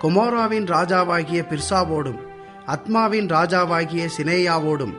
கொமோராவின் ராஜாவாகிய பிர்சாவோடும் அத்மாவின் ராஜாவாகிய சினேயாவோடும்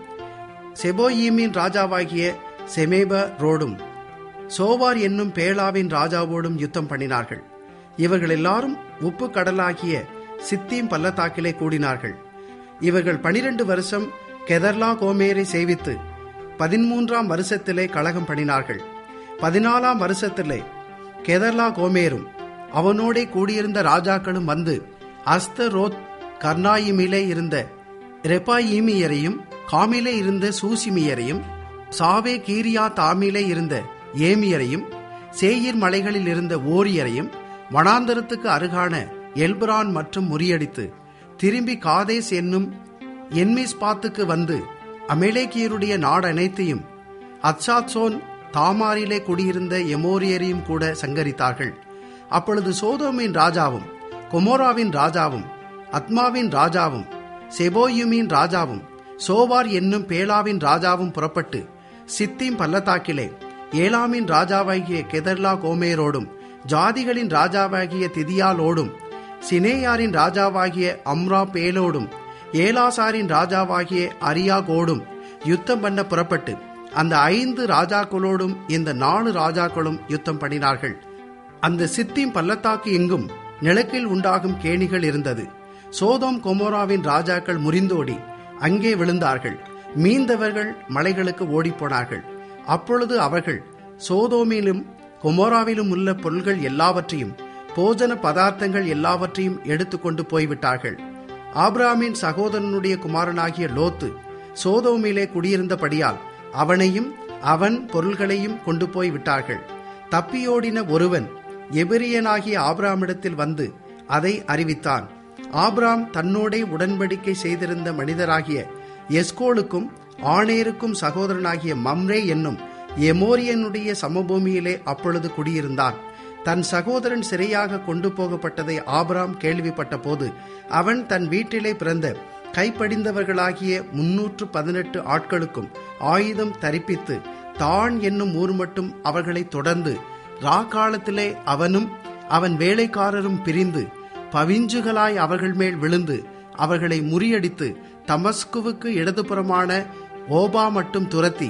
செபோயீமின் ராஜாவாகிய செமேபரோடும் சோவார் என்னும் பேலாவின் ராஜாவோடும் யுத்தம் பண்ணினார்கள் இவர்கள் எல்லாரும் உப்பு கடலாகிய சித்தீம் பள்ளத்தாக்கிலே கூடினார்கள் இவர்கள் பனிரெண்டு வருஷம் கெதர்லா கோமேரை சேவித்து பதிமூன்றாம் வருஷத்திலே கழகம் பண்ணினார்கள் பதினாலாம் வருஷத்திலே கெதர்லா கோமேரும் அவனோடே கூடியிருந்த ராஜாக்களும் வந்து அஸ்தரோத் கர்னாயிமிலே இருந்த ரெப்பாயிமியரையும் காமிலே இருந்த சூசிமியரையும் சாவே கீரியா தாமிலே இருந்த ஏமியரையும் சேயிர் மலைகளில் இருந்த ஓரியரையும் வனாந்தரத்துக்கு அருகான எல்பரான் மற்றும் முறியடித்து திரும்பி காதேஸ் என்னும் என்மிஸ்பாத்துக்கு வந்து அமேலேக்கியருடைய நாடனைத்தையும் அச்சாத்சோன் தாமாரிலே குடியிருந்த எமோரியரையும் கூட சங்கரித்தார்கள் அப்பொழுது சோதோமின் ராஜாவும் கொமோராவின் ராஜாவும் அத்மாவின் ராஜாவும் செபோயுமின் ராஜாவும் சோவார் என்னும் பேலாவின் ராஜாவும் புறப்பட்டு சித்தீம் பள்ளத்தாக்கிலே ஏலாமின் ராஜாவாகிய கெதர்லா கோமேரோடும் ஜாதிகளின் ராஜாவாகிய திதியாலோடும் சினேயாரின் ராஜாவாகிய அம்ரா பேலோடும் ஏலாசாரின் ராஜாவாகிய அரியாகோடும் யுத்தம் பண்ண புறப்பட்டு அந்த ஐந்து ராஜாக்களோடும் இந்த நாலு ராஜாக்களும் யுத்தம் பண்ணினார்கள் அந்த சித்தீம் பள்ளத்தாக்கு எங்கும் நிலக்கில் உண்டாகும் கேணிகள் இருந்தது சோதோம் கொமோராவின் ராஜாக்கள் முறிந்தோடி அங்கே விழுந்தார்கள் மீந்தவர்கள் மலைகளுக்கு ஓடிப்போனார்கள் அப்பொழுது அவர்கள் சோதோமிலும் கொமோராவிலும் உள்ள பொருள்கள் எல்லாவற்றையும் போஜன பதார்த்தங்கள் எல்லாவற்றையும் எடுத்துக்கொண்டு போய்விட்டார்கள் ஆப்ராமின் சகோதரனுடைய குமாரனாகிய லோத்து சோதோமிலே குடியிருந்தபடியால் அவனையும் அவன் பொருள்களையும் கொண்டு போய் விட்டார்கள் தப்பியோடின ஒருவன் எபிரியனாகிய ஆபிராமிடத்தில் வந்து அதை அறிவித்தான் ஆபிராம் தன்னோடே உடன்படிக்கை செய்திருந்த மனிதராகிய எஸ்கோலுக்கும் ஆணேருக்கும் சகோதரனாகிய மம்ரே என்னும் எமோரியனுடைய சமபூமியிலே அப்பொழுது குடியிருந்தான் தன் சகோதரன் சிறையாக கொண்டு போகப்பட்டதை ஆபிராம் கேள்விப்பட்ட போது அவன் தன் வீட்டிலே பிறந்த கைப்படிந்தவர்களாகிய முன்னூற்று பதினெட்டு ஆட்களுக்கும் ஆயுதம் தரிப்பித்து தான் என்னும் ஊர் மட்டும் அவர்களை தொடர்ந்து ராக்காலத்திலே அவனும் அவன் வேலைக்காரரும் பிரிந்து பவிஞ்சுகளாய் அவர்கள் மேல் விழுந்து அவர்களை முறியடித்து தமஸ்குவுக்கு இடதுபுறமான ஓபா மட்டும் துரத்தி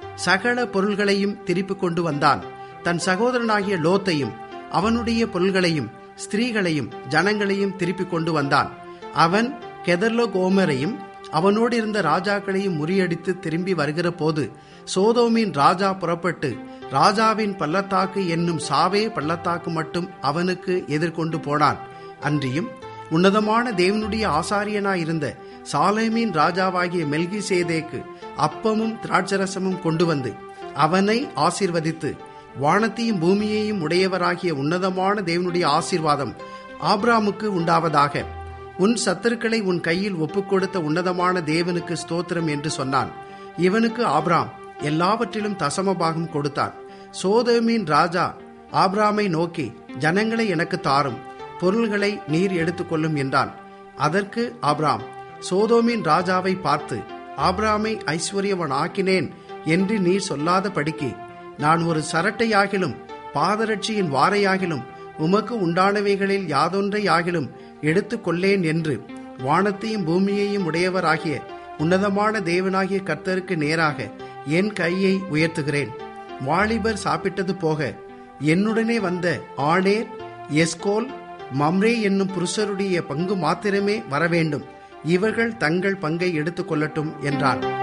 சகல பொருள்களையும் திருப்பிக் கொண்டு வந்தான் தன் சகோதரனாகிய லோத்தையும் அவனுடைய பொருள்களையும் ஸ்திரீகளையும் ஜனங்களையும் திருப்பிக் கொண்டு வந்தான் அவன் கெதர்லோ கோமரையும் அவனோடு இருந்த ராஜாக்களையும் முறியடித்து திரும்பி வருகிற போது சோதோமின் ராஜா புறப்பட்டு ராஜாவின் பள்ளத்தாக்கு என்னும் சாவே பள்ளத்தாக்கு மட்டும் அவனுக்கு எதிர்கொண்டு போனான் அன்றியும் உன்னதமான தேவனுடைய ஆசாரியனாயிருந்த சாலேமின் ராஜாவாகிய மெல்கி சேதேக்கு அப்பமும் திராட்சரசமும் கொண்டு வந்து அவனை ஆசீர்வதித்து வானத்தையும் பூமியையும் உடையவராகிய உன்னதமான தேவனுடைய ஆசீர்வாதம் ஆப்ராமுக்கு உண்டாவதாக உன் சத்துருக்களை உன் கையில் ஒப்புக்கொடுத்த உன்னதமான தேவனுக்கு ஸ்தோத்திரம் என்று சொன்னான் இவனுக்கு ஆப்ராம் எல்லாவற்றிலும் தசமபாகம் கொடுத்தான் சோதோமின் ராஜா ஆப்ராமை நோக்கி ஜனங்களை எனக்கு தாரும் பொருள்களை நீர் எடுத்துக்கொள்ளும் என்றான் அதற்கு ஆப்ராம் சோதோமின் ராஜாவை பார்த்து ஆப்ராமை ஐஸ்வர்யவன் ஆக்கினேன் என்று நீர் சொல்லாத படிக்கு நான் ஒரு சரட்டையாகிலும் பாதரட்சியின் வாரையாகிலும் உமக்கு உண்டானவைகளில் யாதொன்றையாகிலும் எடுத்துக் கொள்ளேன் என்று வானத்தையும் பூமியையும் உடையவராகிய உன்னதமான தேவனாகிய கர்த்தருக்கு நேராக என் கையை உயர்த்துகிறேன் வாலிபர் சாப்பிட்டது போக என்னுடனே வந்த ஆணேர் எஸ்கோல் மம்ரே என்னும் புருஷருடைய பங்கு மாத்திரமே வரவேண்டும் இவர்கள் தங்கள் பங்கை எடுத்துக் கொள்ளட்டும் என்றான்